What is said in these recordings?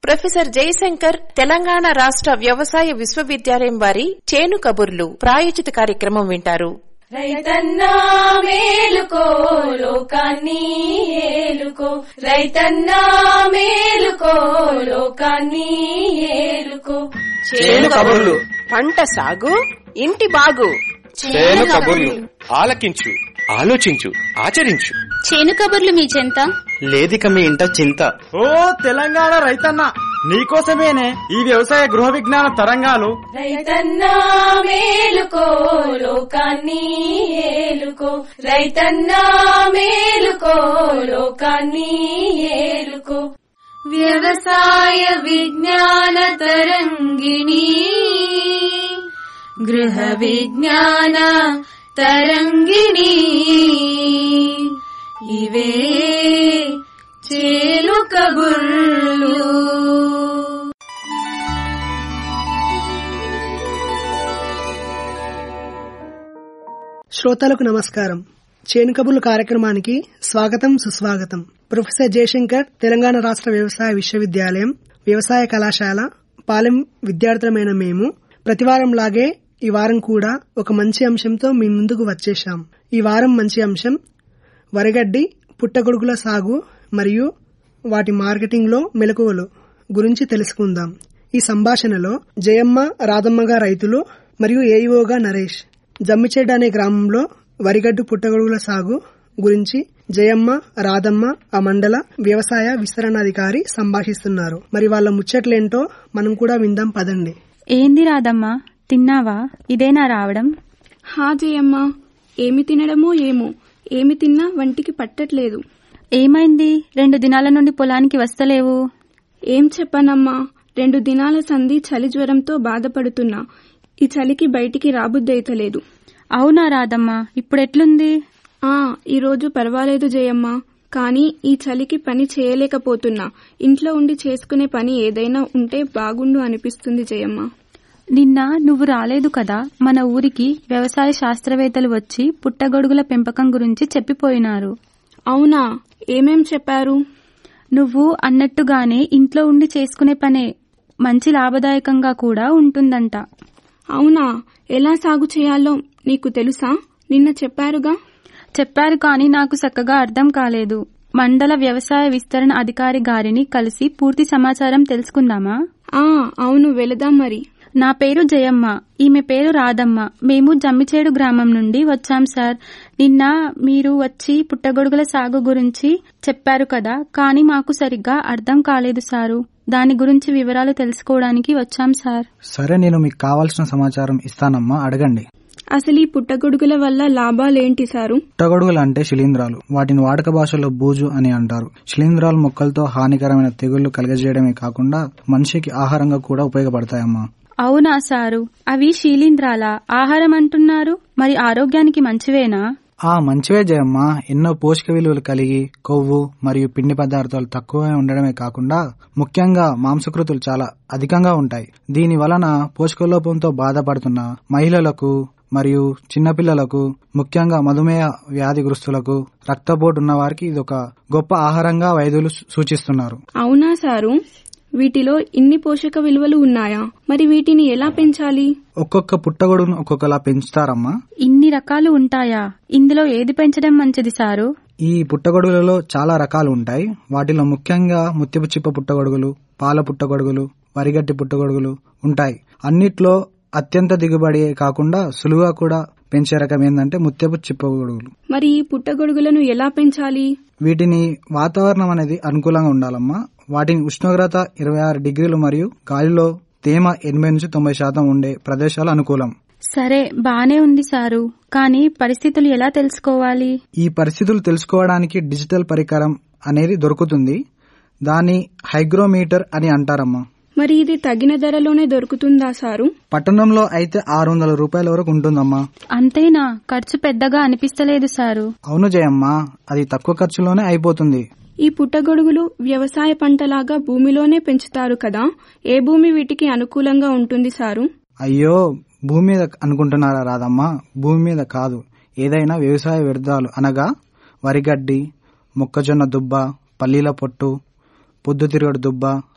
professor Jayashankar Telangana రాష్ట్ర వ్యవసాయ విశ్వవిద్యాలయం వారి చేను కబుర్లు ప్రాయోజిత కార్యక్రమం వింటారు రైతన్నా మేలుకో లోకాన్ని ఏలుకో రైతన్నా మేలుకో లోకాన్ని ఏలుకో చేను కబుర్లు పంట సాగు ఇంటి బాగు చేను కబుర్లు ఆలకించు ఆలోచించు ఆచరించు చేను కబుర్లు మీ చెంత లేదిక మీ ఇంట చింత ఓ తెలంగాణ రైతన్న నీకోసమేనే ఈ వ్యవసాయ గృహ విజ్ఞాన తరంగాలు రైతన్నా మేలుకో లోకాన్ని ఏలుకో రైతన్నా మేలుకో లోకాన్ని ఏలుకో వ్యవసాయ విజ్ఞాన తరంగిణి గృహ విజ్ఞాన తరంగిణి ఇవే చేలు కబుర్లు శ్రోతలకు నమస్కారం చేను కబుర్లు కార్యక్రమానికి స్వాగతం సుస్వాగతం ప్రొఫెసర్ జయశంకర్ తెలంగాణ రాష్ట్ర వ్యవసాయ విశ్వవిద్యాలయం వ్యవసాయ కళాశాల పాలెం విద్యార్థులమైన మేము ప్రతివారం లాగే ఈ వారం కూడా ఒక మంచి అంశంతో మీ ముందుకు వచ్చేశాం ఈ వారం మంచి అంశం వరిగడ్డి పుట్టగొడుగుల సాగు మరియు వాటి మార్కెటింగ్ లో మెలకువలు గురించి తెలుసుకుందాం ఈ సంభాషణలో జయమ్మ రాధమ్మగా రైతులు మరియు ఏఈఓగా నరేష్ జమ్మిచెడ్డ అనే గ్రామంలో వరిగడ్డు పుట్టగొడుగుల సాగు గురించి జయమ్మ రాధమ్మ ఆ మండల వ్యవసాయ విస్తరణాధికారి సంభాషిస్తున్నారు మరి వాళ్ళ ముచ్చట్లేంటో మనం కూడా విందాం పదండి ఏంది రాదమ్మా తిన్నావా ఇదేనా రావడం హా జయమ్మ ఏమి తినడమో ఏమో ఏమి తిన్నా వంటికి పట్టట్లేదు ఏమైంది రెండు దినాల నుండి పొలానికి వస్తలేవు ఏం చెప్పనమ్మా రెండు దినాల సంధి చలి జ్వరంతో బాధపడుతున్నా ఈ చలికి బయటికి రాబుద్దైతలేదు అవునా రాదమ్మా ఇప్పుడెట్లుంది ఆ ఈరోజు పర్వాలేదు జయమ్మ కానీ ఈ చలికి పని చేయలేకపోతున్నా ఇంట్లో ఉండి చేసుకునే పని ఏదైనా ఉంటే బాగుండు అనిపిస్తుంది జయమ్మ నిన్న నువ్వు రాలేదు కదా మన ఊరికి వ్యవసాయ శాస్త్రవేత్తలు వచ్చి పుట్టగొడుగుల పెంపకం గురించి చెప్పిపోయినారు అవునా ఏమేం చెప్పారు నువ్వు అన్నట్టుగానే ఇంట్లో ఉండి చేసుకునే పనే మంచి లాభదాయకంగా కూడా ఉంటుందంట అవునా ఎలా సాగు చేయాలో నీకు తెలుసా నిన్న చెప్పారుగా చెప్పారు కానీ నాకు చక్కగా అర్థం కాలేదు మండల వ్యవసాయ విస్తరణ అధికారి గారిని కలిసి పూర్తి సమాచారం తెలుసుకుందామా ఆ అవును వెళదాం మరి నా పేరు జయమ్మ ఈమె పేరు రాధమ్మ మేము జమ్మిచేడు గ్రామం నుండి వచ్చాం సార్ నిన్న మీరు వచ్చి పుట్టగొడుగుల సాగు గురించి చెప్పారు కదా కానీ మాకు సరిగ్గా అర్థం కాలేదు సారు దాని గురించి వివరాలు తెలుసుకోవడానికి వచ్చాం సార్ సరే నేను మీకు కావాల్సిన సమాచారం ఇస్తానమ్మా అడగండి అసలు ఈ పుట్టగొడుగుల వల్ల లాభాలేంటి సారు పుట్టగొడుగులు అంటే శిలీంధ్రాలు వాటిని వాడక భాషలో బూజు అని అంటారు శిలీంధ్రాలు మొక్కలతో హానికరమైన తెగుళ్లు కలగజేయడమే కాకుండా మనిషికి ఆహారంగా కూడా ఉపయోగపడతాయమ్మా అవునా సారు అవి శీలీంధ్రాల ఆహారం అంటున్నారు మరి ఆరోగ్యానికి మంచివేనా ఆ మంచివే జయమ్మ ఎన్నో పోషక విలువలు కలిగి కొవ్వు మరియు పిండి పదార్థాలు తక్కువగా ఉండడమే కాకుండా ముఖ్యంగా మాంసకృతులు చాలా అధికంగా ఉంటాయి దీని వలన పోషకలోపంతో బాధపడుతున్న మహిళలకు మరియు చిన్నపిల్లలకు ముఖ్యంగా మధుమేహ వ్యాధిగ్రస్తులకు రక్తపోటు ఉన్న వారికి ఇది ఒక గొప్ప ఆహారంగా వైద్యులు సూచిస్తున్నారు అవునా సారు వీటిలో ఇన్ని పోషక విలువలు ఉన్నాయా మరి వీటిని ఎలా పెంచాలి ఒక్కొక్క పుట్టగొడుగును ఒక్కొక్కలా పెంచుతారమ్మా ఇన్ని రకాలు ఉంటాయా ఇందులో ఏది పెంచడం మంచిది సారు ఈ పుట్టగొడుగులలో చాలా రకాలు ఉంటాయి వాటిలో ముఖ్యంగా ముత్యపు చిప్ప పుట్టగొడుగులు పాల పుట్టగొడుగులు వరిగట్టి పుట్టగొడుగులు ఉంటాయి అన్నిట్లో అత్యంత దిగుబడి కాకుండా సులువుగా కూడా పెంచే రకం ఏంటంటే ముత్యపు చిప్పగొడుగులు మరి ఈ పుట్టగొడుగులను ఎలా పెంచాలి వీటిని వాతావరణం అనేది అనుకూలంగా ఉండాలమ్మా వాటిని ఉష్ణోగ్రత ఇరవై ఆరు డిగ్రీలు మరియు గాలిలో తేమ ఎనభై నుంచి తొంభై శాతం ఉండే ప్రదేశాలు అనుకూలం సరే బానే ఉంది సారు కానీ పరిస్థితులు ఎలా తెలుసుకోవాలి ఈ పరిస్థితులు తెలుసుకోవడానికి డిజిటల్ పరికరం అనేది దొరుకుతుంది దాన్ని హైగ్రోమీటర్ అని అంటారమ్మా మరి ఇది తగిన ధరలోనే దొరుకుతుందా సారు పట్టణంలో అయితే ఆరు వందల రూపాయల వరకు ఉంటుందమ్మా అంతేనా ఖర్చు పెద్దగా అనిపిస్తలేదు సారు అవును జయమ్మా అది తక్కువ ఖర్చులోనే అయిపోతుంది ఈ పుట్టగొడుగులు వ్యవసాయ పంటలాగా భూమిలోనే పెంచుతారు కదా ఏ భూమి వీటికి అనుకూలంగా ఉంటుంది సారు అయ్యో భూమి మీద అనుకుంటున్నారా రాదమ్మా భూమి మీద కాదు ఏదైనా వ్యవసాయ వ్యర్థాలు అనగా వరిగడ్డి మొక్కజొన్న దుబ్బ పల్లీల పొట్టు పొద్దుతిరుగుడు దుబ్బ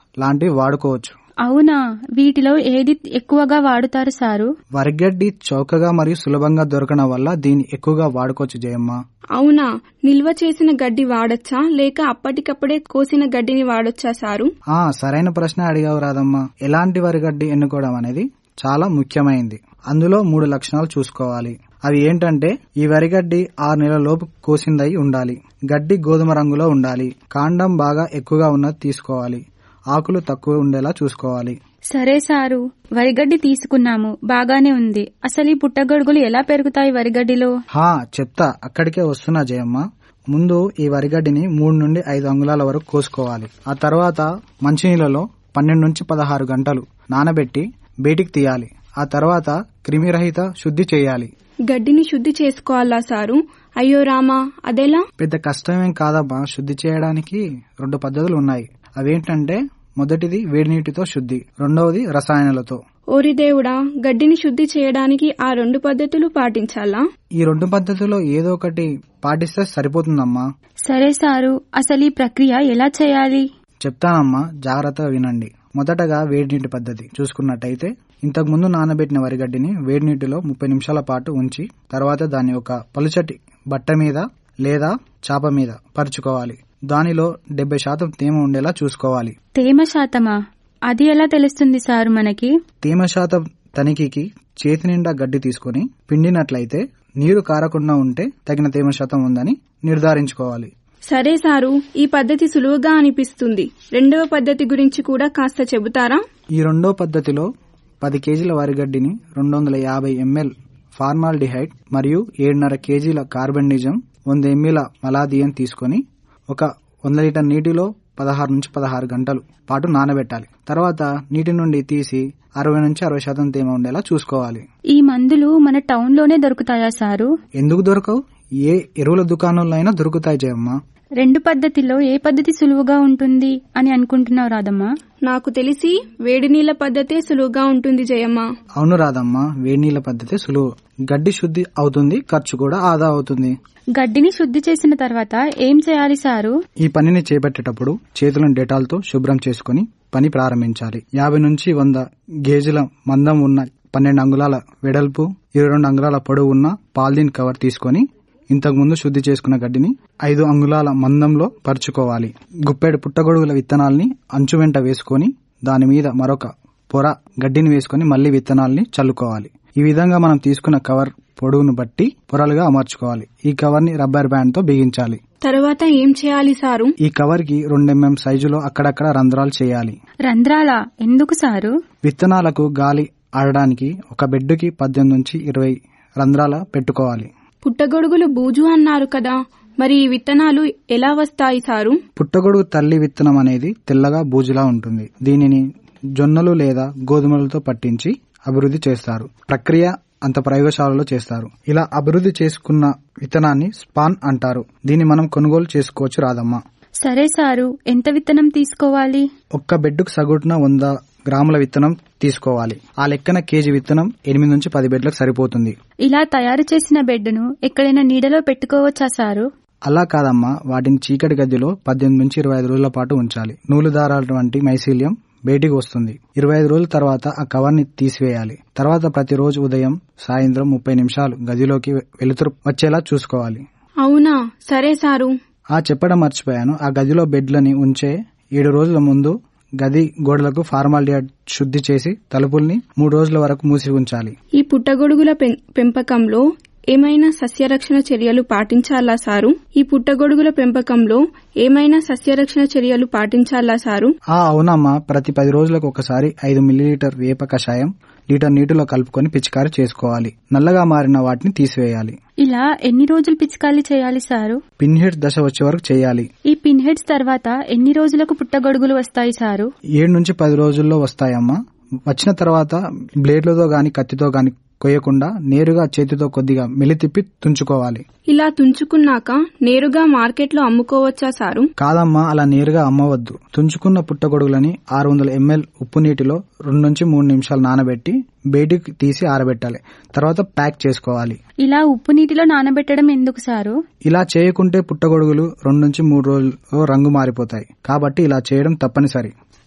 లాంటివి వాడుకోవచ్చు అవునా వీటిలో ఏది ఎక్కువగా వాడుతారు సారు వరిగడ్డి చౌకగా మరియు సులభంగా దొరకడం వల్ల దీన్ని ఎక్కువగా వాడుకోవచ్చు జయమ్మ అవునా నిల్వ చేసిన గడ్డి వాడొచ్చా లేక అప్పటికప్పుడే కోసిన గడ్డిని వాడొచ్చా సారు ఆ సరైన ప్రశ్న అడిగావు రాదమ్మా ఎలాంటి వరిగడ్డి ఎన్నుకోవడం అనేది చాలా ముఖ్యమైంది అందులో మూడు లక్షణాలు చూసుకోవాలి అవి ఏంటంటే ఈ వరిగడ్డి ఆరు నెలల లోపు కోసిందై ఉండాలి గడ్డి గోధుమ రంగులో ఉండాలి కాండం బాగా ఎక్కువగా ఉన్నది తీసుకోవాలి ఆకులు తక్కువ ఉండేలా చూసుకోవాలి సరే సారు వరిగడ్డి తీసుకున్నాము బాగానే ఉంది అసలు ఈ పుట్టగొడుగులు ఎలా పెరుగుతాయి వరిగడ్డిలో హా చెప్తా అక్కడికే వస్తున్నా జయమ్మ ముందు ఈ వరిగడ్డిని మూడు నుండి ఐదు అంగుళాల వరకు కోసుకోవాలి ఆ తర్వాత మంచినీళ్ళలో పన్నెండు నుంచి పదహారు గంటలు నానబెట్టి బయటికి తీయాలి ఆ తర్వాత క్రిమిరహిత శుద్ధి చేయాలి గడ్డిని శుద్ధి చేసుకోవాలా సారు అయ్యో రామా అదెలా పెద్ద కష్టమేం కాదమ్మా శుద్ధి చేయడానికి రెండు పద్ధతులు ఉన్నాయి అవేంటంటే మొదటిది వేడి నీటితో శుద్ధి రెండవది రసాయనాలతో ఓరి దేవుడా గడ్డిని శుద్ధి చేయడానికి ఆ రెండు పద్ధతులు పాటించాలా ఈ రెండు పద్ధతుల్లో ఏదో ఒకటి పాటిస్తే సరిపోతుందమ్మా సరే సారు అసలు ఈ ప్రక్రియ ఎలా చేయాలి చెప్తానమ్మా జాగ్రత్తగా వినండి మొదటగా వేడి నీటి పద్ధతి చూసుకున్నట్టయితే ఇంతకు ముందు నానబెట్టిన వరిగడ్డిని వేడి నీటిలో ముప్పై నిమిషాల పాటు ఉంచి తర్వాత దాన్ని ఒక పలుచటి బట్ట మీద లేదా చాప మీద పరుచుకోవాలి దానిలో డెబ్బై శాతం తేమ ఉండేలా చూసుకోవాలి తేమ శాతమా అది ఎలా తెలుస్తుంది సారు మనకి తేమ శాతం తనిఖీకి చేతి నిండా గడ్డి తీసుకుని పిండినట్లయితే నీరు కారకుండా ఉంటే తగిన తేమ శాతం ఉందని నిర్ధారించుకోవాలి సరే సారు ఈ పద్ధతి సులువుగా అనిపిస్తుంది రెండవ పద్ధతి గురించి కూడా కాస్త చెబుతారా ఈ రెండో పద్ధతిలో పది కేజీల వరిగడ్డిని రెండు వందల యాభై ఎంఎల్ ఫార్మాల్డిహైడ్ మరియు ఏడున్నర కేజీల కార్బన్డిజం వంద ఎంఎల మలాదియన్ తీసుకొని ఒక వంద లీటర్ నీటిలో పదహారు నుంచి పదహారు గంటలు పాటు నానబెట్టాలి తర్వాత నీటి నుండి తీసి అరవై నుంచి అరవై శాతం తేమ ఉండేలా చూసుకోవాలి ఈ మందులు మన టౌన్ లోనే దొరుకుతాయా సారు ఎందుకు దొరకవు ఏ ఎరువుల దుకాణంలో అయినా దొరుకుతాయి జయమ్మ రెండు పద్ధతిలో ఏ పద్ధతి సులువుగా ఉంటుంది అని అనుకుంటున్నావు రాదమ్మా నాకు తెలిసి వేడి నీళ్ల పద్ధతే సులువుగా ఉంటుంది జయమ్మ అవును రాదమ్మ వేడి నీళ్ళ పద్ధతి సులువు గడ్డి శుద్ధి అవుతుంది ఖర్చు కూడా ఆదా అవుతుంది గడ్డిని శుద్ధి చేసిన తర్వాత ఏం చేయాలి సారు ఈ పనిని చేపట్టేటప్పుడు చేతులను డెటాల్తో శుభ్రం చేసుకుని పని ప్రారంభించాలి యాభై నుంచి వంద గేజుల మందం ఉన్న పన్నెండు అంగుళాల వెడల్పు ఇరవై రెండు అంగుళాల పొడవు ఉన్న పాలిథిన్ కవర్ తీసుకొని ఇంతకు ముందు శుద్ధి చేసుకున్న గడ్డిని ఐదు అంగుళాల మందంలో పరుచుకోవాలి గుప్పెడు పుట్టగొడుగుల విత్తనాల్ని అంచు వెంట వేసుకొని దాని మీద మరొక పొర గడ్డిని వేసుకొని మళ్లీ విత్తనాల్ని చల్లుకోవాలి ఈ విధంగా మనం తీసుకున్న కవర్ పొడవును బట్టి పొరలుగా అమర్చుకోవాలి ఈ కవర్ ని రబ్బర్ బ్యాండ్ తో బిగించాలి తర్వాత ఏం చేయాలి సారు ఈ కవర్ కి రెండు ఎంఎం సైజులో అక్కడక్కడ రంధ్రాలు చేయాలి రంధ్రాల ఎందుకు సారు విత్తనాలకు గాలి ఆడడానికి ఒక బెడ్డుకి పద్దెనిమిది నుంచి ఇరవై రంధ్రాల పెట్టుకోవాలి పుట్టగొడుగులు బూజు అన్నారు కదా మరి ఈ విత్తనాలు ఎలా వస్తాయి సారు పుట్టగొడుగు తల్లి విత్తనం అనేది తెల్లగా బూజులా ఉంటుంది దీనిని జొన్నలు లేదా గోధుమలతో పట్టించి అభివృద్ధి చేస్తారు ప్రక్రియ అంత ప్రయోగశాలలో చేస్తారు ఇలా అభివృద్ధి చేసుకున్న విత్తనాన్ని స్పాన్ అంటారు దీన్ని మనం కొనుగోలు చేసుకోవచ్చు రాదమ్మా సరే సారు ఎంత విత్తనం తీసుకోవాలి ఒక్క బెడ్డుకు సగటున వంద గ్రాముల విత్తనం తీసుకోవాలి ఆ లెక్కన కేజీ విత్తనం ఎనిమిది నుంచి పది బెడ్లకు సరిపోతుంది ఇలా తయారు చేసిన బెడ్డును ఎక్కడైనా నీడలో పెట్టుకోవచ్చా సారు అలా కాదమ్మా వాటిని చీకటి గదిలో పద్దెనిమిది నుంచి ఇరవై ఐదు రోజుల పాటు ఉంచాలి నూలు దారాల వంటి మైసీలియం బయటికి వస్తుంది ఇరవై ఐదు రోజుల తర్వాత ఆ కవర్ ని తీసివేయాలి తర్వాత ప్రతిరోజు ఉదయం సాయంత్రం ముప్పై నిమిషాలు గదిలోకి వెలుతురు వచ్చేలా చూసుకోవాలి అవునా సరే సారు ఆ చెప్పడం మర్చిపోయాను ఆ గదిలో బెడ్లని ఉంచే ఏడు రోజుల ముందు గది గోడలకు ఫార్మాలిటీ శుద్ధి చేసి తలుపుల్ని మూడు రోజుల వరకు మూసి ఉంచాలి ఈ పుట్టగొడుగుల పెం- పెంపకంలో ఏమైనా సస్యరక్షణ చర్యలు పాటించాలా సారు ఈ పుట్టగొడుగుల పెంపకంలో ఏమైనా సస్యరక్షణ చర్యలు పాటించాలా సారు ఆ అవునమ్మా ప్రతి పది రోజులకు ఒకసారి ఐదు మిల్లీలీటర్ వేప కషాయం లీటర్ నీటిలో కలుపుకొని పిచికారి చేసుకోవాలి నల్లగా మారిన వాటిని తీసివేయాలి ఇలా ఎన్ని రోజులు పిచికారీ చేయాలి సారు పిన్హెడ్ దశ వచ్చే వరకు చేయాలి ఈ పిన్ హెడ్స్ తర్వాత ఎన్ని రోజులకు పుట్టగొడుగులు వస్తాయి సారు ఏడు నుంచి పది రోజుల్లో వస్తాయమ్మా వచ్చిన తర్వాత బ్లేడ్లతో గాని కత్తితో గాని కొయ్యకుండా నేరుగా చేతితో కొద్దిగా మెలితిప్పి తుంచుకోవాలి ఇలా తుంచుకున్నాక నేరుగా మార్కెట్లో అమ్ముకోవచ్చా సారు కాదమ్మా అలా నేరుగా అమ్మవద్దు తుంచుకున్న పుట్టగొడుగులని ఆరు వందల ఎంఎల్ ఉప్పు నీటిలో రెండు నుంచి మూడు నిమిషాలు నానబెట్టి బయటికి తీసి ఆరబెట్టాలి తర్వాత ప్యాక్ చేసుకోవాలి ఇలా ఉప్పు నీటిలో నానబెట్టడం ఎందుకు సారు ఇలా చేయకుంటే పుట్టగొడుగులు రెండు నుంచి మూడు రోజుల్లో రంగు మారిపోతాయి కాబట్టి ఇలా చేయడం తప్పనిసరి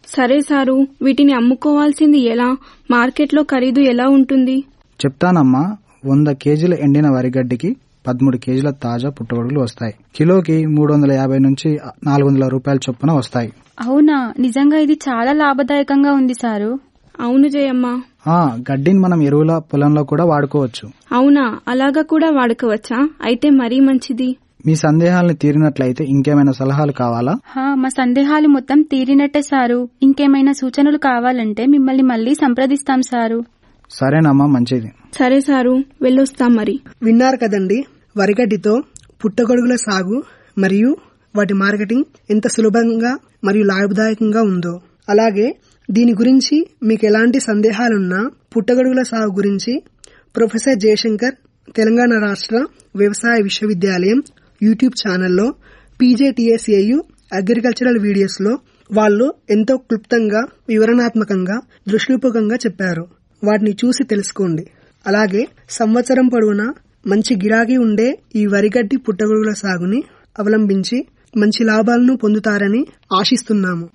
సరే సారు వీటిని అమ్ముకోవాల్సింది ఎలా మార్కెట్లో ఖరీదు ఎలా ఉంటుంది చెప్తానమ్మా వంద కేజీల ఎండిన వరిగడ్డికి పదమూడు కేజీల తాజా పుట్టగొడుగులు వస్తాయి కిలోకి మూడు వందల యాభై నుంచి నాలుగు వందల రూపాయల చొప్పున వస్తాయి అవునా నిజంగా ఇది చాలా లాభదాయకంగా ఉంది సారు అవును జయమ్మ ఆ గడ్డిని మనం ఎరువుల పొలంలో కూడా వాడుకోవచ్చు అవునా అలాగా కూడా వాడుకోవచ్చా అయితే మరీ మంచిది మీ సందేహాలను తీరినట్లయితే ఇంకేమైనా సలహాలు కావాలా హా మా సందేహాలు మొత్తం తీరినట్టే సారు ఇంకేమైనా సూచనలు కావాలంటే మిమ్మల్ని మళ్ళీ సంప్రదిస్తాం సారు సరేనమ్మా మంచిది సరే సారు వెళ్ళొస్తాం మరి విన్నారు కదండి వరిగడ్డితో పుట్టగొడుగుల సాగు మరియు వాటి మార్కెటింగ్ ఎంత సులభంగా మరియు లాభదాయకంగా ఉందో అలాగే దీని గురించి మీకు ఎలాంటి సందేహాలున్నా పుట్టగొడుగుల సాగు గురించి ప్రొఫెసర్ జయశంకర్ తెలంగాణ రాష్ట్ర వ్యవసాయ విశ్వవిద్యాలయం యూట్యూబ్ ఛానల్లో పీజేటీఎస్ఏయు అగ్రికల్చరల్ వీడియోస్ లో వాళ్ళు ఎంతో క్లుప్తంగా వివరణాత్మకంగా దృష్టిపూర్వకంగా చెప్పారు వాటిని చూసి తెలుసుకోండి అలాగే సంవత్సరం పొడవునా మంచి గిరాకీ ఉండే ఈ వరిగడ్డి పుట్టగొడుగుల సాగుని అవలంబించి మంచి లాభాలను పొందుతారని ఆశిస్తున్నాము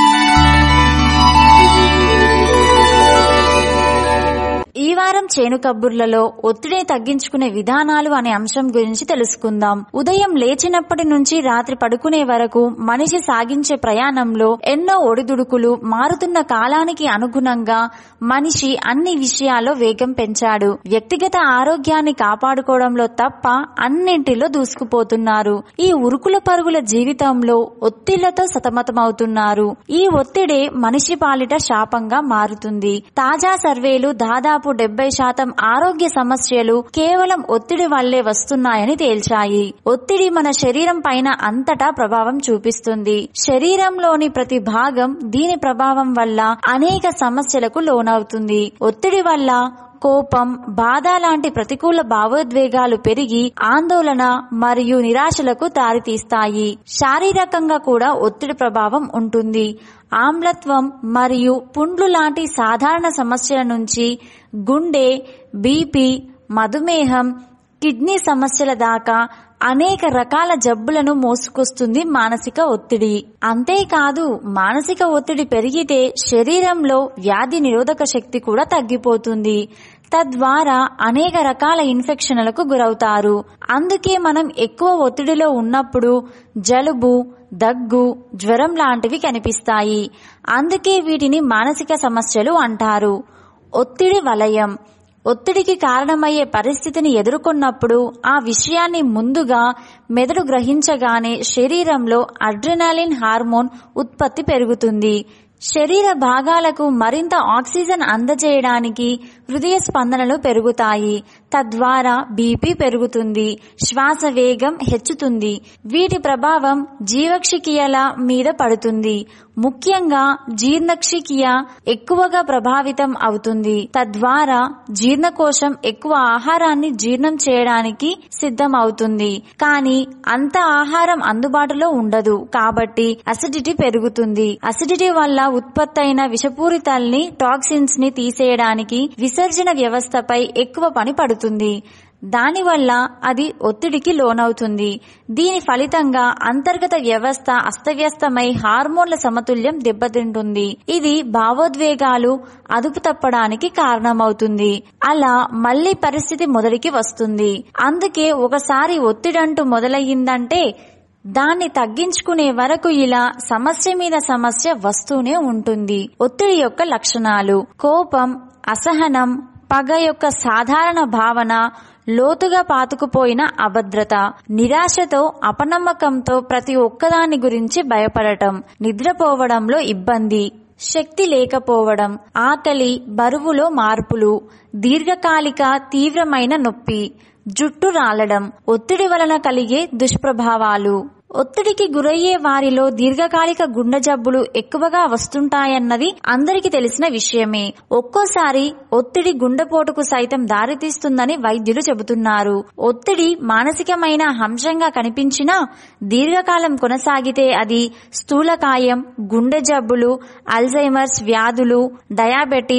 ఈ వారం చేను కబుర్లలో ఒత్తిడిని తగ్గించుకునే విధానాలు అనే అంశం గురించి తెలుసుకుందాం ఉదయం లేచినప్పటి నుంచి రాత్రి పడుకునే వరకు మనిషి సాగించే ప్రయాణంలో ఎన్నో ఒడిదుడుకులు మారుతున్న కాలానికి అనుగుణంగా మనిషి అన్ని విషయాల్లో వేగం పెంచాడు వ్యక్తిగత ఆరోగ్యాన్ని కాపాడుకోవడంలో తప్ప అన్నింటిలో దూసుకుపోతున్నారు ఈ ఉరుకుల పరుగుల జీవితంలో ఒత్తిళ్లతో సతమతమవుతున్నారు ఈ ఒత్తిడే మనిషి పాలిట శాపంగా మారుతుంది తాజా సర్వేలు దాదాపు డెబ్బై శాతం ఆరోగ్య సమస్యలు కేవలం ఒత్తిడి వల్లే వస్తున్నాయని తేల్చాయి ఒత్తిడి మన శరీరం పైన అంతటా ప్రభావం చూపిస్తుంది శరీరంలోని ప్రతి భాగం దీని ప్రభావం వల్ల అనేక సమస్యలకు లోనవుతుంది ఒత్తిడి వల్ల కోపం బాధ లాంటి ప్రతికూల భావోద్వేగాలు పెరిగి ఆందోళన మరియు నిరాశలకు దారితీస్తాయి శారీరకంగా కూడా ఒత్తిడి ప్రభావం ఉంటుంది ఆమ్లత్వం మరియు పుండ్లు లాంటి సాధారణ సమస్యల నుంచి గుండె బీపీ మధుమేహం కిడ్నీ సమస్యల దాకా అనేక రకాల జబ్బులను మోసుకొస్తుంది మానసిక ఒత్తిడి అంతేకాదు మానసిక ఒత్తిడి పెరిగితే శరీరంలో వ్యాధి నిరోధక శక్తి కూడా తగ్గిపోతుంది తద్వారా అనేక రకాల ఇన్ఫెక్షన్లకు గురవుతారు అందుకే మనం ఎక్కువ ఒత్తిడిలో ఉన్నప్పుడు జలుబు దగ్గు జ్వరం లాంటివి కనిపిస్తాయి అందుకే వీటిని మానసిక సమస్యలు అంటారు ఒత్తిడి వలయం ఒత్తిడికి కారణమయ్యే పరిస్థితిని ఎదుర్కొన్నప్పుడు ఆ విషయాన్ని ముందుగా మెదడు గ్రహించగానే శరీరంలో అడ్రినాలిన్ హార్మోన్ ఉత్పత్తి పెరుగుతుంది శరీర భాగాలకు మరింత ఆక్సిజన్ అందజేయడానికి హృదయ స్పందనలు పెరుగుతాయి తద్వారా బీపీ పెరుగుతుంది శ్వాస వేగం హెచ్చుతుంది వీటి ప్రభావం జీవక్షికియల మీద పడుతుంది ముఖ్యంగా జీర్ణక్షికియ ఎక్కువగా ప్రభావితం అవుతుంది తద్వారా జీర్ణకోశం ఎక్కువ ఆహారాన్ని జీర్ణం చేయడానికి సిద్ధం అవుతుంది కానీ అంత ఆహారం అందుబాటులో ఉండదు కాబట్టి అసిడిటీ పెరుగుతుంది అసిడిటీ వల్ల ఉత్పత్తైన విషపూరితాల్ని టాక్సిన్స్ ని తీసేయడానికి విసర్జన వ్యవస్థపై ఎక్కువ పని పడుతుంది దానివల్ల అది ఒత్తిడికి లోనవుతుంది దీని ఫలితంగా అంతర్గత వ్యవస్థ అస్తవ్యస్తమై హార్మోన్ల సమతుల్యం దెబ్బతింటుంది ఇది భావోద్వేగాలు అదుపు తప్పడానికి కారణమవుతుంది అలా మళ్లీ పరిస్థితి మొదటికి వస్తుంది అందుకే ఒకసారి ఒత్తిడంటూ మొదలయ్యిందంటే దాన్ని తగ్గించుకునే వరకు ఇలా సమస్య మీద సమస్య వస్తూనే ఉంటుంది ఒత్తిడి యొక్క లక్షణాలు కోపం అసహనం పగ యొక్క సాధారణ భావన లోతుగా పాతుకుపోయిన అభద్రత నిరాశతో అపనమ్మకంతో ప్రతి ఒక్కదాని గురించి భయపడటం నిద్రపోవడంలో ఇబ్బంది శక్తి లేకపోవడం ఆకలి బరువులో మార్పులు దీర్ఘకాలిక తీవ్రమైన నొప్పి జుట్టు రాలడం ఒత్తిడి వలన కలిగే దుష్ప్రభావాలు ఒత్తిడికి గురయ్యే వారిలో దీర్ఘకాలిక గుండె జబ్బులు ఎక్కువగా వస్తుంటాయన్నది అందరికీ తెలిసిన విషయమే ఒక్కోసారి ఒత్తిడి గుండెపోటుకు సైతం దారితీస్తుందని వైద్యులు చెబుతున్నారు ఒత్తిడి మానసికమైన అంశంగా కనిపించినా దీర్ఘకాలం కొనసాగితే అది స్థూలకాయం గుండె జబ్బులు అల్జైమర్స్ వ్యాధులు డయాబెటీస్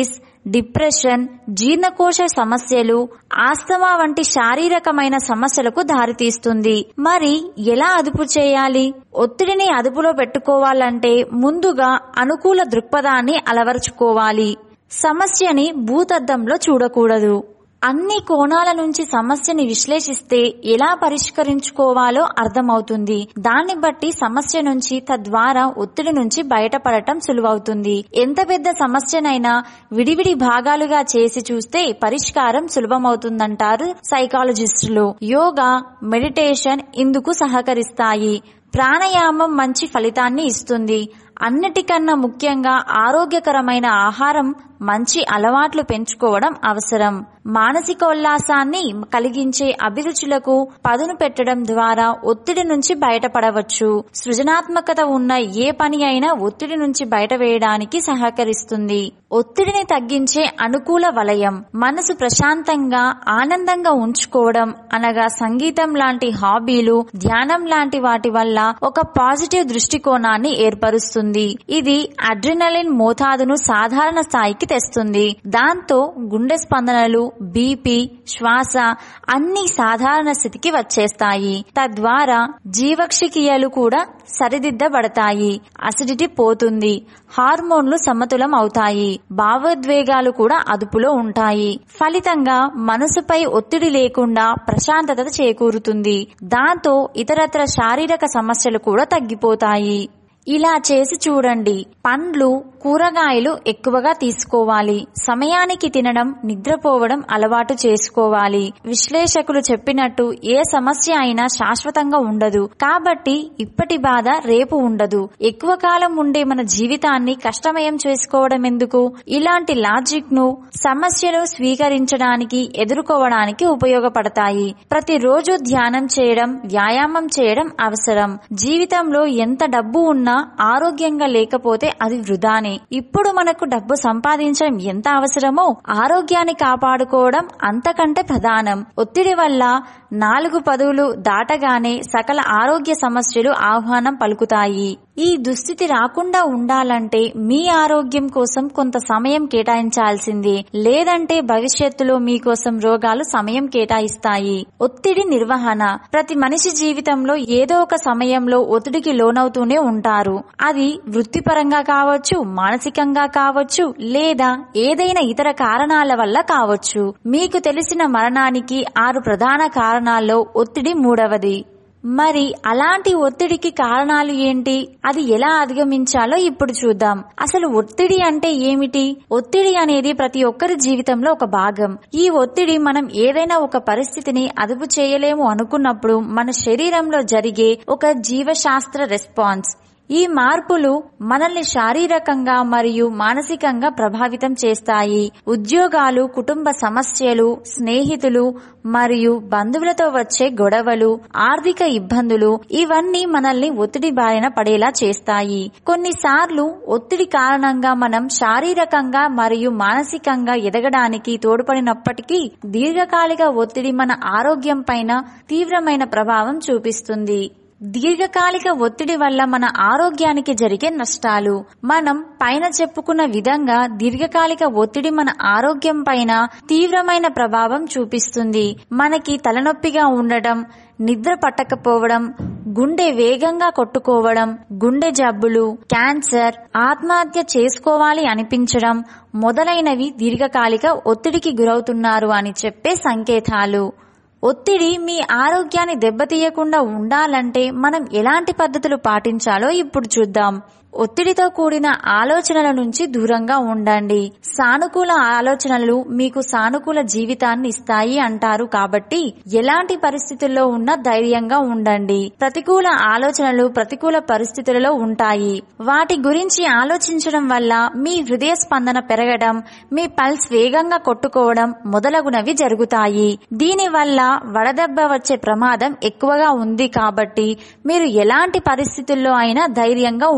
డిప్రెషన్ జీర్ణకోశ సమస్యలు ఆస్తమా వంటి శారీరకమైన సమస్యలకు దారితీస్తుంది మరి ఎలా అదుపు చేయాలి ఒత్తిడిని అదుపులో పెట్టుకోవాలంటే ముందుగా అనుకూల దృక్పథాన్ని అలవరుచుకోవాలి సమస్యని భూతద్దంలో చూడకూడదు అన్ని కోణాల నుంచి సమస్యని విశ్లేషిస్తే ఎలా పరిష్కరించుకోవాలో అర్థమవుతుంది దాన్ని బట్టి సమస్య నుంచి తద్వారా ఒత్తిడి నుంచి బయటపడటం సులువవుతుంది ఎంత పెద్ద సమస్యనైనా విడివిడి భాగాలుగా చేసి చూస్తే పరిష్కారం సులభమవుతుందంటారు సైకాలజిస్టులు యోగా మెడిటేషన్ ఇందుకు సహకరిస్తాయి ప్రాణాయామం మంచి ఫలితాన్ని ఇస్తుంది అన్నిటికన్నా ముఖ్యంగా ఆరోగ్యకరమైన ఆహారం మంచి అలవాట్లు పెంచుకోవడం అవసరం మానసిక ఉల్లాసాన్ని కలిగించే అభిరుచులకు పదును పెట్టడం ద్వారా ఒత్తిడి నుంచి బయటపడవచ్చు సృజనాత్మకత ఉన్న ఏ పని అయినా ఒత్తిడి నుంచి బయట వేయడానికి సహకరిస్తుంది ఒత్తిడిని తగ్గించే అనుకూల వలయం మనసు ప్రశాంతంగా ఆనందంగా ఉంచుకోవడం అనగా సంగీతం లాంటి హాబీలు ధ్యానం లాంటి వాటి వల్ల ఒక పాజిటివ్ దృష్టికోణాన్ని ఏర్పరుస్తుంది ఇది అడ్రినలిన్ మోతాదును సాధారణ స్థాయికి తెస్తుంది దాంతో గుండె స్పందనలు బీపీ శ్వాస అన్ని సాధారణ స్థితికి వచ్చేస్తాయి తద్వారా జీవక్షికియలు కూడా సరిదిద్దబడతాయి అసిడిటీ పోతుంది హార్మోన్లు సమతులం అవుతాయి భావోద్వేగాలు కూడా అదుపులో ఉంటాయి ఫలితంగా మనసుపై ఒత్తిడి లేకుండా ప్రశాంతత చేకూరుతుంది దాంతో ఇతరత్ర శారీరక సమస్యలు కూడా తగ్గిపోతాయి ఇలా చేసి చూడండి పండ్లు కూరగాయలు ఎక్కువగా తీసుకోవాలి సమయానికి తినడం నిద్రపోవడం అలవాటు చేసుకోవాలి విశ్లేషకులు చెప్పినట్టు ఏ సమస్య అయినా శాశ్వతంగా ఉండదు కాబట్టి ఇప్పటి బాధ రేపు ఉండదు ఎక్కువ కాలం ఉండే మన జీవితాన్ని కష్టమయం చేసుకోవడం ఎందుకు ఇలాంటి లాజిక్ ను సమస్యను స్వీకరించడానికి ఎదుర్కోవడానికి ఉపయోగపడతాయి ప్రతిరోజు ధ్యానం చేయడం వ్యాయామం చేయడం అవసరం జీవితంలో ఎంత డబ్బు ఉన్నా ఆరోగ్యంగా లేకపోతే అది వృధానే ఇప్పుడు మనకు డబ్బు సంపాదించడం ఎంత అవసరమో ఆరోగ్యాన్ని కాపాడుకోవడం అంతకంటే ప్రధానం ఒత్తిడి వల్ల నాలుగు పదువులు దాటగానే సకల ఆరోగ్య సమస్యలు ఆహ్వానం పలుకుతాయి ఈ దుస్థితి రాకుండా ఉండాలంటే మీ ఆరోగ్యం కోసం కొంత సమయం కేటాయించాల్సిందే లేదంటే భవిష్యత్తులో మీకోసం రోగాలు సమయం కేటాయిస్తాయి ఒత్తిడి నిర్వహణ ప్రతి మనిషి జీవితంలో ఏదో ఒక సమయంలో ఒత్తిడికి లోనవుతూనే ఉంటారు అది వృత్తిపరంగా కావచ్చు మానసికంగా కావచ్చు లేదా ఏదైనా ఇతర కారణాల వల్ల కావచ్చు మీకు తెలిసిన మరణానికి ఆరు ప్రధాన కారణాల్లో ఒత్తిడి మూడవది మరి అలాంటి ఒత్తిడికి కారణాలు ఏంటి అది ఎలా అధిగమించాలో ఇప్పుడు చూద్దాం అసలు ఒత్తిడి అంటే ఏమిటి ఒత్తిడి అనేది ప్రతి ఒక్కరి జీవితంలో ఒక భాగం ఈ ఒత్తిడి మనం ఏదైనా ఒక పరిస్థితిని అదుపు చేయలేము అనుకున్నప్పుడు మన శరీరంలో జరిగే ఒక జీవశాస్త్ర రెస్పాన్స్ ఈ మార్పులు మనల్ని శారీరకంగా మరియు మానసికంగా ప్రభావితం చేస్తాయి ఉద్యోగాలు కుటుంబ సమస్యలు స్నేహితులు మరియు బంధువులతో వచ్చే గొడవలు ఆర్థిక ఇబ్బందులు ఇవన్నీ మనల్ని ఒత్తిడి బారిన పడేలా చేస్తాయి కొన్నిసార్లు ఒత్తిడి కారణంగా మనం శారీరకంగా మరియు మానసికంగా ఎదగడానికి తోడ్పడినప్పటికీ దీర్ఘకాలిక ఒత్తిడి మన ఆరోగ్యం పైన తీవ్రమైన ప్రభావం చూపిస్తుంది దీర్ఘకాలిక ఒత్తిడి వల్ల మన ఆరోగ్యానికి జరిగే నష్టాలు మనం పైన చెప్పుకున్న విధంగా దీర్ఘకాలిక ఒత్తిడి మన ఆరోగ్యం పైన తీవ్రమైన ప్రభావం చూపిస్తుంది మనకి తలనొప్పిగా ఉండటం నిద్ర పట్టకపోవడం గుండె వేగంగా కొట్టుకోవడం గుండె జబ్బులు క్యాన్సర్ ఆత్మహత్య చేసుకోవాలి అనిపించడం మొదలైనవి దీర్ఘకాలిక ఒత్తిడికి గురవుతున్నారు అని చెప్పే సంకేతాలు ఒత్తిడి మీ ఆరోగ్యాన్ని దెబ్బతీయకుండా ఉండాలంటే మనం ఎలాంటి పద్ధతులు పాటించాలో ఇప్పుడు చూద్దాం ఒత్తిడితో కూడిన ఆలోచనల నుంచి దూరంగా ఉండండి సానుకూల ఆలోచనలు మీకు సానుకూల జీవితాన్ని ఇస్తాయి అంటారు కాబట్టి ఎలాంటి పరిస్థితుల్లో ఉన్నా ధైర్యంగా ఉండండి ప్రతికూల ఆలోచనలు ప్రతికూల పరిస్థితులలో ఉంటాయి వాటి గురించి ఆలోచించడం వల్ల మీ హృదయ స్పందన పెరగడం మీ పల్స్ వేగంగా కొట్టుకోవడం మొదలగునవి జరుగుతాయి దీని వల్ల వడదెబ్బ వచ్చే ప్రమాదం ఎక్కువగా ఉంది కాబట్టి మీరు ఎలాంటి పరిస్థితుల్లో అయినా ధైర్యంగా ఉండండి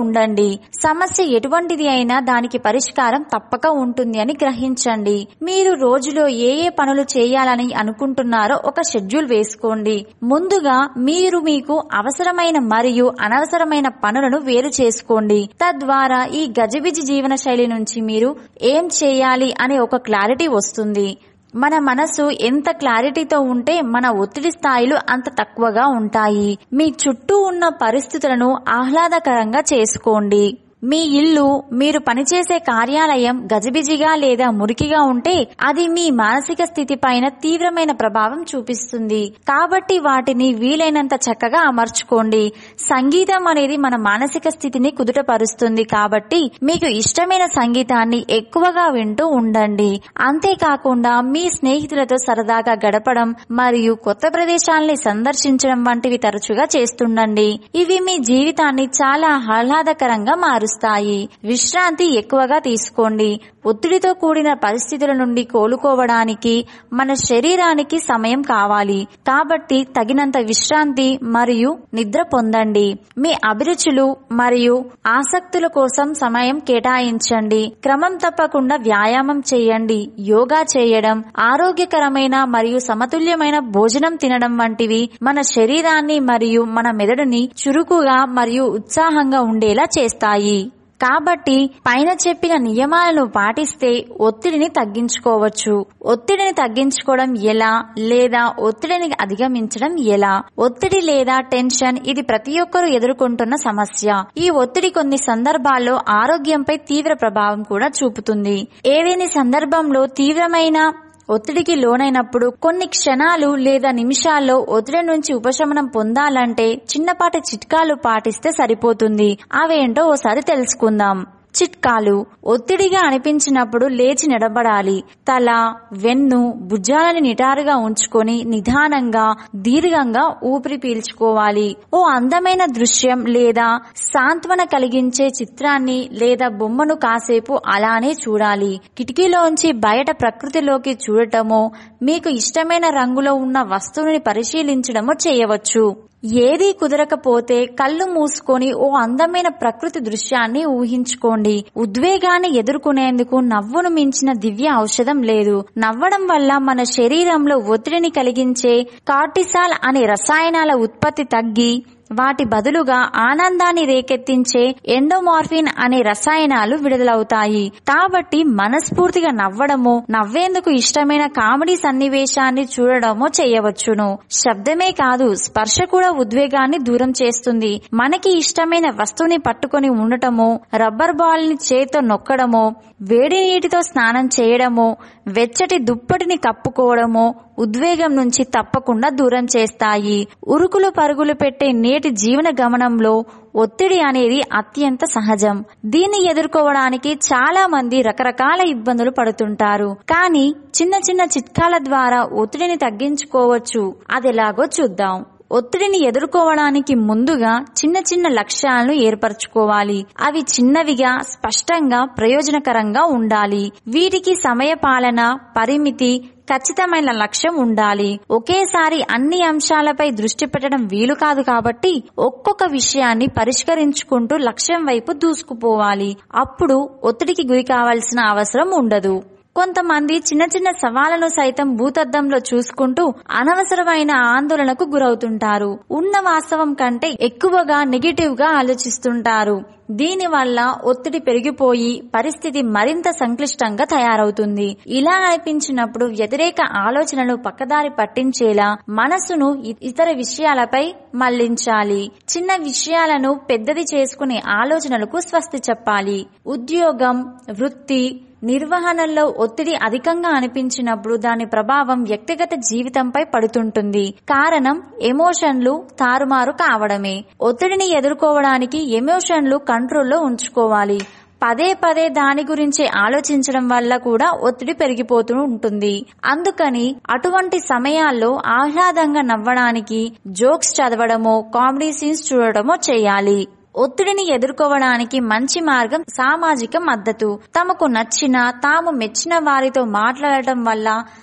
ఉండండి సమస్య ఎటువంటిది అయినా దానికి పరిష్కారం తప్పక ఉంటుంది అని గ్రహించండి మీరు రోజులో ఏ ఏ పనులు చేయాలని అనుకుంటున్నారో ఒక షెడ్యూల్ వేసుకోండి ముందుగా మీరు మీకు అవసరమైన మరియు అనవసరమైన పనులను వేరు చేసుకోండి తద్వారా ఈ గజిబిజి జీవన శైలి నుంచి మీరు ఏం చేయాలి అనే ఒక క్లారిటీ వస్తుంది మన మనసు ఎంత క్లారిటీతో ఉంటే మన ఒత్తిడి స్థాయిలు అంత తక్కువగా ఉంటాయి మీ చుట్టూ ఉన్న పరిస్థితులను ఆహ్లాదకరంగా చేసుకోండి మీ ఇల్లు మీరు పనిచేసే కార్యాలయం గజిబిజిగా లేదా మురికిగా ఉంటే అది మీ మానసిక స్థితి పైన తీవ్రమైన ప్రభావం చూపిస్తుంది కాబట్టి వాటిని వీలైనంత చక్కగా అమర్చుకోండి సంగీతం అనేది మన మానసిక స్థితిని కుదుటపరుస్తుంది కాబట్టి మీకు ఇష్టమైన సంగీతాన్ని ఎక్కువగా వింటూ ఉండండి అంతేకాకుండా మీ స్నేహితులతో సరదాగా గడపడం మరియు కొత్త ప్రదేశాలని సందర్శించడం వంటివి తరచుగా చేస్తుండండి ఇవి మీ జీవితాన్ని చాలా ఆహ్లాదకరంగా మారుస్తాయి విశ్రాంతి ఎక్కువగా తీసుకోండి ఒత్తిడితో కూడిన పరిస్థితుల నుండి కోలుకోవడానికి మన శరీరానికి సమయం కావాలి కాబట్టి తగినంత విశ్రాంతి మరియు నిద్ర పొందండి మీ అభిరుచులు మరియు ఆసక్తుల కోసం సమయం కేటాయించండి క్రమం తప్పకుండా వ్యాయామం చేయండి యోగా చేయడం ఆరోగ్యకరమైన మరియు సమతుల్యమైన భోజనం తినడం వంటివి మన శరీరాన్ని మరియు మన మెదడుని చురుకుగా మరియు ఉత్సాహంగా ఉండేలా చేస్తాయి కాబట్టి పైన చెప్పిన నియమాలను పాటిస్తే ఒత్తిడిని తగ్గించుకోవచ్చు ఒత్తిడిని తగ్గించుకోవడం ఎలా లేదా ఒత్తిడిని అధిగమించడం ఎలా ఒత్తిడి లేదా టెన్షన్ ఇది ప్రతి ఒక్కరూ ఎదుర్కొంటున్న సమస్య ఈ ఒత్తిడి కొన్ని సందర్భాల్లో ఆరోగ్యంపై తీవ్ర ప్రభావం కూడా చూపుతుంది ఏదేని సందర్భంలో తీవ్రమైన ఒత్తిడికి లోనైనప్పుడు కొన్ని క్షణాలు లేదా నిమిషాల్లో ఒత్తిడి నుంచి ఉపశమనం పొందాలంటే చిన్నపాటి చిట్కాలు పాటిస్తే సరిపోతుంది అవేంటో ఓసారి తెలుసుకుందాం చిట్కాలు ఒత్తిడిగా అనిపించినప్పుడు లేచి నిలబడాలి తల వెన్ను భుజాలని నిటారుగా ఉంచుకొని నిదానంగా దీర్ఘంగా ఊపిరి పీల్చుకోవాలి ఓ అందమైన దృశ్యం లేదా సాంత్వన కలిగించే చిత్రాన్ని లేదా బొమ్మను కాసేపు అలానే చూడాలి కిటికీలోంచి బయట ప్రకృతిలోకి చూడటమో మీకు ఇష్టమైన రంగులో ఉన్న వస్తువుని పరిశీలించడమో చేయవచ్చు ఏదీ కుదరకపోతే కళ్ళు మూసుకొని ఓ అందమైన ప్రకృతి దృశ్యాన్ని ఊహించుకోండి ఉద్వేగాన్ని ఎదుర్కొనేందుకు నవ్వును మించిన దివ్య ఔషధం లేదు నవ్వడం వల్ల మన శరీరంలో ఒత్తిడిని కలిగించే కార్టిసాల్ అనే రసాయనాల ఉత్పత్తి తగ్గి వాటి బదులుగా ఆనందాన్ని రేకెత్తించే ఎండోమార్ఫిన్ అనే రసాయనాలు విడుదలవుతాయి కాబట్టి మనస్ఫూర్తిగా నవ్వడమో నవ్వేందుకు ఇష్టమైన కామెడీ సన్నివేశాన్ని చూడడమో చేయవచ్చును శబ్దమే కాదు స్పర్శ కూడా ఉద్వేగాన్ని దూరం చేస్తుంది మనకి ఇష్టమైన వస్తువుని పట్టుకొని ఉండటమో రబ్బర్ బాల్ ని చేతితో నొక్కడమో వేడి నీటితో స్నానం చేయడమో వెచ్చటి దుప్పటిని కప్పుకోవడమో ఉద్వేగం నుంచి తప్పకుండా దూరం చేస్తాయి ఉరుకులు పరుగులు పెట్టే నేటి జీవన గమనంలో ఒత్తిడి అనేది అత్యంత సహజం దీన్ని ఎదుర్కోవడానికి చాలా మంది రకరకాల ఇబ్బందులు పడుతుంటారు కానీ చిన్న చిన్న చిట్కాల ద్వారా ఒత్తిడిని తగ్గించుకోవచ్చు అదెలాగో చూద్దాం ఒత్తిడిని ఎదుర్కోవడానికి ముందుగా చిన్న చిన్న లక్ష్యాలను ఏర్పరచుకోవాలి అవి చిన్నవిగా స్పష్టంగా ప్రయోజనకరంగా ఉండాలి వీటికి సమయపాలన పరిమితి ఖచ్చితమైన లక్ష్యం ఉండాలి ఒకేసారి అన్ని అంశాలపై దృష్టి పెట్టడం వీలు కాదు కాబట్టి ఒక్కొక్క విషయాన్ని పరిష్కరించుకుంటూ లక్ష్యం వైపు దూసుకుపోవాలి అప్పుడు ఒత్తిడికి గురి కావాల్సిన అవసరం ఉండదు కొంతమంది చిన్న చిన్న సవాళ్లను సైతం భూతద్దంలో చూసుకుంటూ అనవసరమైన ఆందోళనకు గురవుతుంటారు ఉన్న వాస్తవం కంటే ఎక్కువగా నెగిటివ్ గా ఆలోచిస్తుంటారు దీనివల్ల ఒత్తిడి పెరిగిపోయి పరిస్థితి మరింత సంక్లిష్టంగా తయారవుతుంది ఇలా అనిపించినప్పుడు వ్యతిరేక ఆలోచనలు పక్కదారి పట్టించేలా మనసును ఇ- ఇతర విషయాలపై మళ్లించాలి చిన్న విషయాలను పెద్దది చేసుకునే ఆలోచనలకు స్వస్తి చెప్పాలి ఉద్యోగం వృత్తి నిర్వహణలో ఒత్తిడి అధికంగా అనిపించినప్పుడు దాని ప్రభావం వ్యక్తిగత జీవితంపై పడుతుంటుంది కారణం ఎమోషన్లు తారుమారు కావడమే ఒత్తిడిని ఎదుర్కోవడానికి ఎమోషన్లు కంట్రోల్లో ఉంచుకోవాలి పదే పదే దాని గురించి ఆలోచించడం వల్ల కూడా ఒత్తిడి పెరిగిపోతూ ఉంటుంది అందుకని అటువంటి సమయాల్లో ఆహ్లాదంగా నవ్వడానికి జోక్స్ చదవడమో కామెడీ సీన్స్ చూడడమో చేయాలి ఒత్తిడిని ఎదుర్కోవడానికి మంచి మార్గం సామాజిక మద్దతు తమకు నచ్చిన తాము మెచ్చిన వారితో మాట్లాడటం వల్ల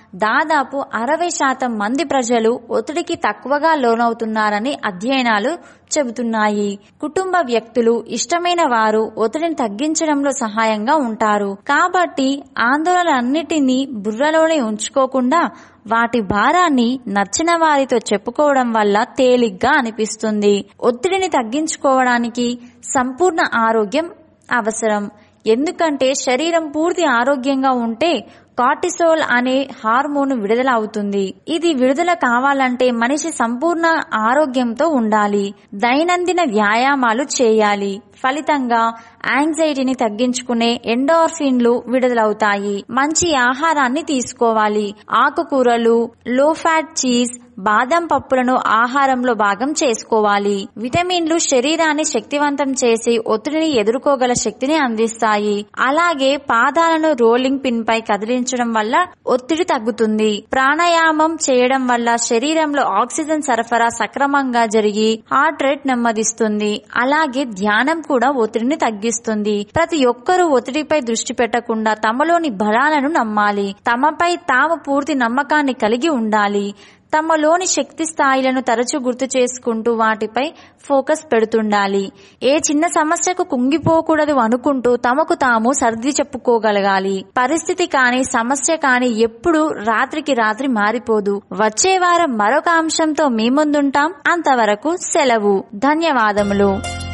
దాదాపు అరవై శాతం మంది ప్రజలు ఒత్తిడికి తక్కువగా లోనవుతున్నారని అధ్యయనాలు చెబుతున్నాయి కుటుంబ వ్యక్తులు ఇష్టమైన వారు ఒత్తిడిని తగ్గించడంలో సహాయంగా ఉంటారు కాబట్టి ఆందోళనలన్నిటినీ బుర్రలోనే ఉంచుకోకుండా వాటి భారాన్ని నచ్చిన వారితో చెప్పుకోవడం వల్ల తేలిగ్గా అనిపిస్తుంది ఒత్తిడిని తగ్గించుకోవడానికి సంపూర్ణ ఆరోగ్యం అవసరం ఎందుకంటే శరీరం పూర్తి ఆరోగ్యంగా ఉంటే కార్టిసోల్ అనే హార్మోన్ విడుదల అవుతుంది ఇది విడుదల కావాలంటే మనిషి సంపూర్ణ ఆరోగ్యంతో ఉండాలి దైనందిన వ్యాయామాలు చేయాలి ఫలితంగా యాంగ్జైటీని తగ్గించుకునే ఎండోర్ఫిన్లు విడుదలవుతాయి మంచి ఆహారాన్ని తీసుకోవాలి ఆకుకూరలు లో ఫ్యాట్ చీజ్ బాదం పప్పులను ఆహారంలో భాగం చేసుకోవాలి విటమిన్లు శరీరాన్ని శక్తివంతం చేసి ఒత్తిడిని ఎదుర్కోగల శక్తిని అందిస్తాయి అలాగే పాదాలను రోలింగ్ పిన్ పై కదిలించడం వల్ల ఒత్తిడి తగ్గుతుంది ప్రాణాయామం చేయడం వల్ల శరీరంలో ఆక్సిజన్ సరఫరా సక్రమంగా జరిగి హార్ట్ రేట్ నెమ్మదిస్తుంది అలాగే ధ్యానం కూడా ఒత్తిడిని తగ్గిస్తుంది ప్రతి ఒక్కరూ ఒత్తిడిపై దృష్టి పెట్టకుండా తమలోని బలాలను నమ్మాలి తమపై తాము పూర్తి నమ్మకాన్ని కలిగి ఉండాలి తమలోని శక్తి స్థాయిలను తరచూ గుర్తు చేసుకుంటూ వాటిపై ఫోకస్ పెడుతుండాలి ఏ చిన్న సమస్యకు కుంగిపోకూడదు అనుకుంటూ తమకు తాము సర్ది చెప్పుకోగలగాలి పరిస్థితి కాని సమస్య కాని ఎప్పుడు రాత్రికి రాత్రి మారిపోదు వచ్చే వారం మరొక అంశంతో మీ ముందుంటాం అంతవరకు సెలవు ధన్యవాదములు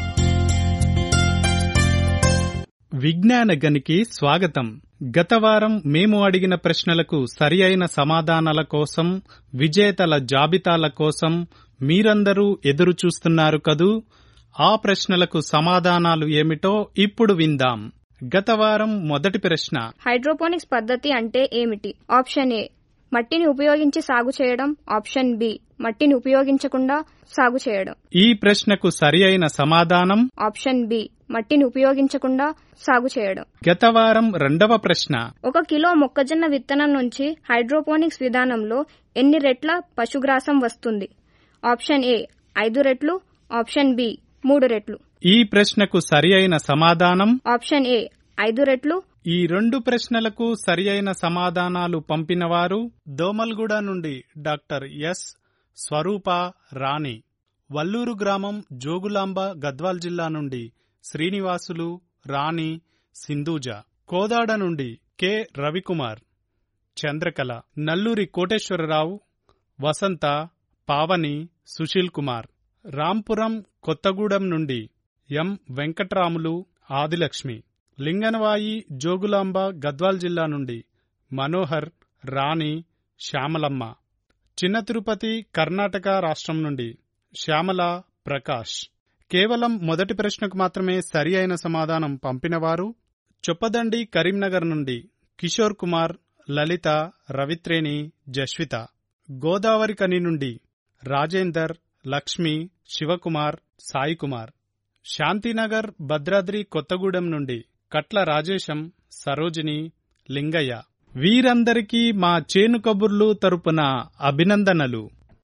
విజ్ఞాన గనికి స్వాగతం గత వారం మేము అడిగిన ప్రశ్నలకు సరి అయిన సమాధానాల కోసం విజేతల జాబితాల కోసం మీరందరూ ఎదురు చూస్తున్నారు కదూ ఆ ప్రశ్నలకు సమాధానాలు ఏమిటో ఇప్పుడు విందాం గత వారం మొదటి ప్రశ్న హైడ్రోపోనిక్స్ పద్ధతి అంటే ఏమిటి ఆప్షన్ ఏ మట్టిని ఉపయోగించి సాగు చేయడం ఆప్షన్ బి మట్టిని ఉపయోగించకుండా సాగు చేయడం ఈ ప్రశ్నకు సరి అయిన సమాధానం ఆప్షన్ బి మట్టిని ఉపయోగించకుండా సాగు చేయడం గత వారం రెండవ ప్రశ్న ఒక కిలో మొక్కజొన్న విత్తనం నుంచి హైడ్రోపోనిక్స్ విధానంలో ఎన్ని రెట్ల పశుగ్రాసం వస్తుంది ఆప్షన్ ఏ ఐదు రెట్లు ఆప్షన్ బి మూడు రెట్లు ఈ ప్రశ్నకు సరి అయిన సమాధానం ఆప్షన్ ఏ ఐదు రెట్లు ఈ రెండు ప్రశ్నలకు సరి అయిన సమాధానాలు పంపినవారు దోమల్గూడ నుండి డాక్టర్ ఎస్ స్వరూప రాణి వల్లూరు గ్రామం జోగులాంబ గద్వాల్ జిల్లా నుండి శ్రీనివాసులు రాణి సింధూజ కోదాడ నుండి కె రవికుమార్ చంద్రకళ నల్లూరి కోటేశ్వరరావు వసంత పావని సుశీల్ కుమార్ రాంపురం కొత్తగూడెం నుండి ఎం వెంకట్రాములు ఆదిలక్ష్మి లింగనవాయి జోగులాంబ గద్వాల్ జిల్లా నుండి మనోహర్ రాణి శ్యామలమ్మ చిన్న తిరుపతి కర్ణాటక రాష్ట్రం నుండి శ్యామల ప్రకాష్ కేవలం మొదటి ప్రశ్నకు మాత్రమే సరి అయిన సమాధానం పంపినవారు చొప్పదండి కరీంనగర్ నుండి కిషోర్ కుమార్ లలిత రవిత్రేణి జస్విత గోదావరి కని నుండి రాజేందర్ లక్ష్మి శివకుమార్ సాయికుమార్ శాంతినగర్ భద్రాద్రి కొత్తగూడెం నుండి కట్ల రాజేశం సరోజిని లింగయ్య వీరందరికీ మా చేను కబుర్లు తరపున అభినందనలు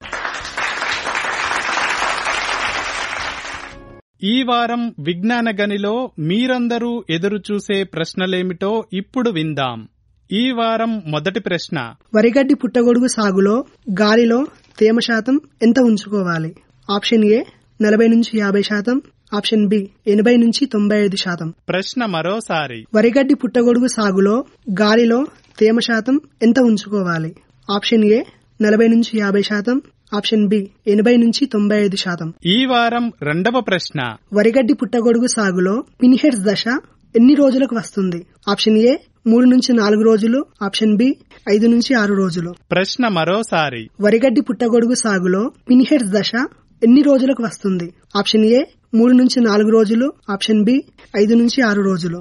ఈ వారం విజ్ఞాన గనిలో మీరందరూ ఎదురుచూసే ప్రశ్నలేమిటో ఇప్పుడు విందాం ఈ వారం మొదటి ప్రశ్న వరిగడ్డి పుట్టగొడుగు సాగులో గాలిలో తేమ శాతం ఎంత ఉంచుకోవాలి ఆప్షన్ ఏ నలభై నుంచి యాభై శాతం ఆప్షన్ బి ఎనభై నుంచి తొంభై ఐదు శాతం ప్రశ్న మరోసారి వరిగడ్డి పుట్టగొడుగు సాగులో గాలిలో తేమ శాతం ఎంత ఉంచుకోవాలి ఆప్షన్ ఏ నలభై నుంచి యాభై శాతం ఆప్షన్ బి ఎనభై నుంచి తొంభై ఐదు శాతం ఈ వారం రెండవ ప్రశ్న వరిగడ్డి పుట్టగొడుగు సాగులో పినిహెడ్స్ దశ ఎన్ని రోజులకు వస్తుంది ఆప్షన్ ఏ మూడు నుంచి నాలుగు రోజులు ఆప్షన్ బి ఐదు నుంచి ఆరు రోజులు ప్రశ్న మరోసారి వరిగడ్డి పుట్టగొడుగు సాగులో పినిహెడ్స్ దశ ఎన్ని రోజులకు వస్తుంది ఆప్షన్ ఏ మూడు నుంచి నాలుగు రోజులు ఆప్షన్ బి ఐదు నుంచి ఆరు రోజులు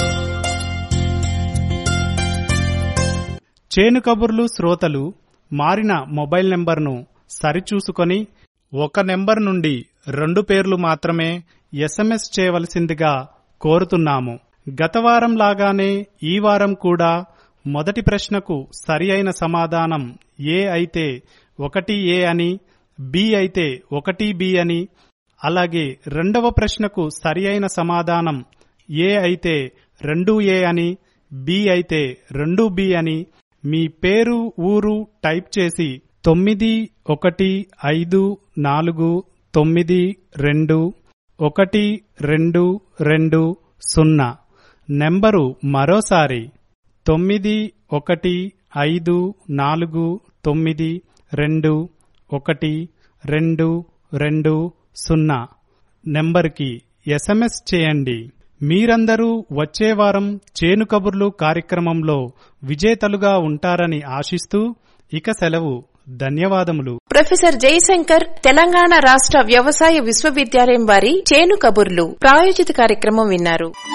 చేను కబుర్లు శ్రోతలు మారిన మొబైల్ నెంబర్ను సరిచూసుకొని ఒక నెంబర్ నుండి రెండు పేర్లు మాత్రమే ఎస్ఎంఎస్ చేయవలసిందిగా కోరుతున్నాము గత వారం లాగానే ఈ వారం కూడా మొదటి ప్రశ్నకు సరి అయిన సమాధానం ఏ అయితే ఒకటి ఏ అని బి అయితే ఒకటి బి అని అలాగే రెండవ ప్రశ్నకు సరి అయిన సమాధానం ఏ అయితే రెండు ఏ అని బి అయితే రెండు బి అని మీ పేరు ఊరు టైప్ చేసి తొమ్మిది ఒకటి ఐదు నాలుగు తొమ్మిది రెండు ఒకటి రెండు రెండు సున్నా నెంబరు మరోసారి తొమ్మిది ఒకటి ఐదు నాలుగు తొమ్మిది రెండు ఒకటి రెండు రెండు సున్నా నెంబర్కి ఎస్ఎంఎస్ చేయండి మీరందరూ వచ్చే వారం చేను కబుర్లు కార్యక్రమంలో విజేతలుగా ఉంటారని ఆశిస్తూ ఇక సెలవు ధన్యవాదములు ప్రొఫెసర్ జయశంకర్ తెలంగాణ రాష్ట్ర వ్యవసాయ విశ్వవిద్యాలయం వారి చేను కబుర్లు ప్రాయోజిత కార్యక్రమం విన్నారు